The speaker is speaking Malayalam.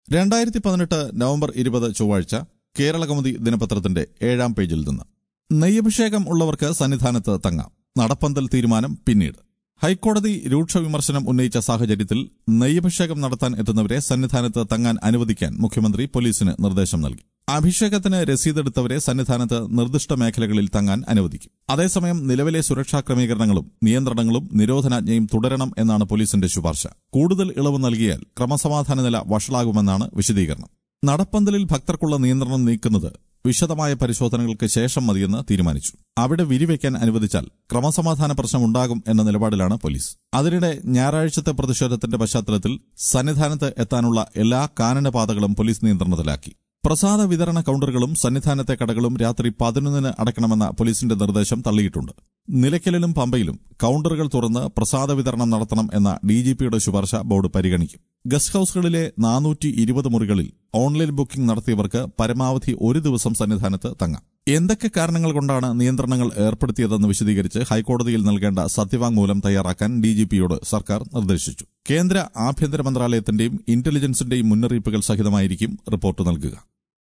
രണ്ടായിരത്തി പതിനെട്ട് നവംബർ ഇരുപത് ചൊവ്വാഴ്ച കേരള കൗമുദി ദിനപത്രത്തിന്റെ ഏഴാം പേജിൽ നിന്ന് നെയ്യഭിഷേകം ഉള്ളവർക്ക് സന്നിധാനത്ത് തങ്ങാം നടപ്പന്തൽ തീരുമാനം പിന്നീട് ഹൈക്കോടതി രൂക്ഷ വിമർശനം ഉന്നയിച്ച സാഹചര്യത്തിൽ നെയ്യഭിഷേകം നടത്താൻ എത്തുന്നവരെ സന്നിധാനത്ത് തങ്ങാൻ അനുവദിക്കാൻ മുഖ്യമന്ത്രി പോലീസിന് നിർദ്ദേശം നൽകി അഭിഷേകത്തിന് രസീതെടുത്തവരെ സന്നിധാനത്ത് നിർദ്ദിഷ്ട മേഖലകളിൽ തങ്ങാൻ അനുവദിക്കും അതേസമയം നിലവിലെ സുരക്ഷാ ക്രമീകരണങ്ങളും നിയന്ത്രണങ്ങളും നിരോധനാജ്ഞയും തുടരണം എന്നാണ് പോലീസിന്റെ ശുപാർശ കൂടുതൽ ഇളവ് നൽകിയാൽ ക്രമസമാധാന നില വഷളാകുമെന്നാണ് വിശദീകരണം നടപ്പന്തലിൽ ഭക്തർക്കുള്ള നിയന്ത്രണം നീക്കുന്നത് വിശദമായ പരിശോധനകൾക്ക് ശേഷം മതിയെന്ന് തീരുമാനിച്ചു അവിടെ വിരിവയ്ക്കാൻ അനുവദിച്ചാൽ ക്രമസമാധാന പ്രശ്നമുണ്ടാകും എന്ന നിലപാടിലാണ് പോലീസ് അതിനിടെ ഞായറാഴ്ചത്തെ പ്രതിഷേധത്തിന്റെ പശ്ചാത്തലത്തിൽ സന്നിധാനത്ത് എത്താനുള്ള എല്ലാ കാനനപാതകളും പോലീസ് നിയന്ത്രണത്തിലാക്കി പ്രസാദ വിതരണ കൌണ്ടറുകളും സന്നിധാനത്തെ കടകളും രാത്രി പതിനൊന്നിന് അടയ്ക്കണമെന്ന പോലീസിന്റെ നിർദ്ദേശം തള്ളിയിട്ടുണ്ട് നിലയ്ക്കലിലും പമ്പയിലും കൌണ്ടറുകൾ തുറന്ന് പ്രസാദ വിതരണം നടത്തണം എന്ന ഡിജിപിയുടെ ശുപാർശ ബോർഡ് പരിഗണിക്കും ഗസ്റ്റ് ഹൌസുകളിലെ നാനൂറ്റി ഇരുപത് മുറികളിൽ ഓൺലൈൻ ബുക്കിംഗ് നടത്തിയവർക്ക് പരമാവധി ഒരു ദിവസം സന്നിധാനത്ത് തങ്ങാം എന്തൊക്കെ കാരണങ്ങൾ കൊണ്ടാണ് നിയന്ത്രണങ്ങൾ ഏർപ്പെടുത്തിയതെന്ന് വിശദീകരിച്ച് ഹൈക്കോടതിയിൽ നൽകേണ്ട സത്യവാങ്മൂലം തയ്യാറാക്കാൻ ഡിജിപിയോട് സർക്കാർ നിർദ്ദേശിച്ചു കേന്ദ്ര ആഭ്യന്തര മന്ത്രാലയത്തിന്റെയും ഇന്റലിജൻസിന്റെയും മുന്നറിയിപ്പുകൾ സഹിതമായിരിക്കും റിപ്പോർട്ട് നൽകുക